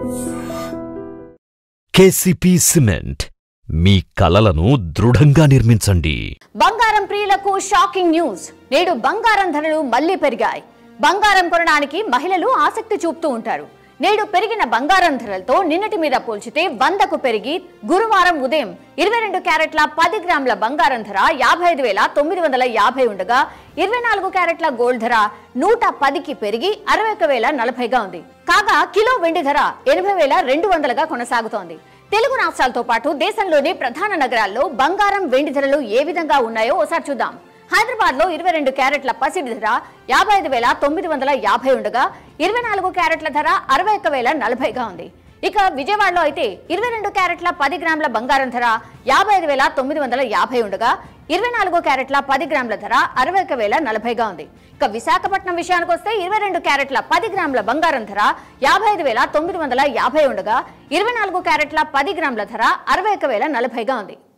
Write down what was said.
KCP cement మీ కలలను దృఢంగా నిర్మించండి బంగారం ప్రియులకు షాకింగ్ న్యూస్ నేడు బంగారం ధరలు మళ్లీ పెరిగాయి బంగారం కొనడానికి మహిళలు ఆసక్తి చూపుతూ ఉంటారు నేడు పెరిగిన బంగారం ధరలతో నిన్నటి మీద పోల్చితే వందకు పెరిగి గురువారం ఉదయం ఇరవై రెండు క్యారెట్ల పది గ్రాముల బంగారం ధర యాభై ఐదు వేల తొమ్మిది వందల యాభై ఉండగా ఇరవై నాలుగు క్యారెట్ల గోల్డ్ ధర నూట పదికి పెరిగి అరవై ఒక వేల నలభైగా ఉంది కాగా కిలో వెండి ధర ఎనభై వేల రెండు వందలుగా కొనసాగుతోంది తెలుగు రాష్ట్రాలతో పాటు దేశంలోని ప్రధాన నగరాల్లో బంగారం వెండి ధరలు ఏ విధంగా ఉన్నాయో ఒకసారి చూద్దాం హైదరాబాద్ లో ఇరవై రెండు క్యారెట్ల పసిడి ధర యాభై ఐదు వేల తొమ్మిది వందల యాభై ఉండగా ఇరవై నాలుగు క్యారెట్ల ధర అరవై ఒక్క వేల నలభైగా ఉంది ఇక విజయవాడలో అయితే ఇరవై రెండు క్యారెట్ల పది గ్రాముల బంగారం ధర యాభై ఐదు వేల తొమ్మిది వందల యాభై ఉండగా ఇరవై నాలుగు క్యారెట్ల పది గ్రాముల ధర అరవై ఒక్క వేల నలభైగా ఉంది ఇక విశాఖపట్నం విషయానికి వస్తే ఇరవై రెండు క్యారెట్ల పది గ్రాముల బంగారం ధర యాభై ఐదు వేల తొమ్మిది వందల యాభై ఉండగా ఇరవై నాలుగు క్యారెట్ల పది గ్రాముల ధర అరవై ఒక్క వేల నలభైగా ఉంది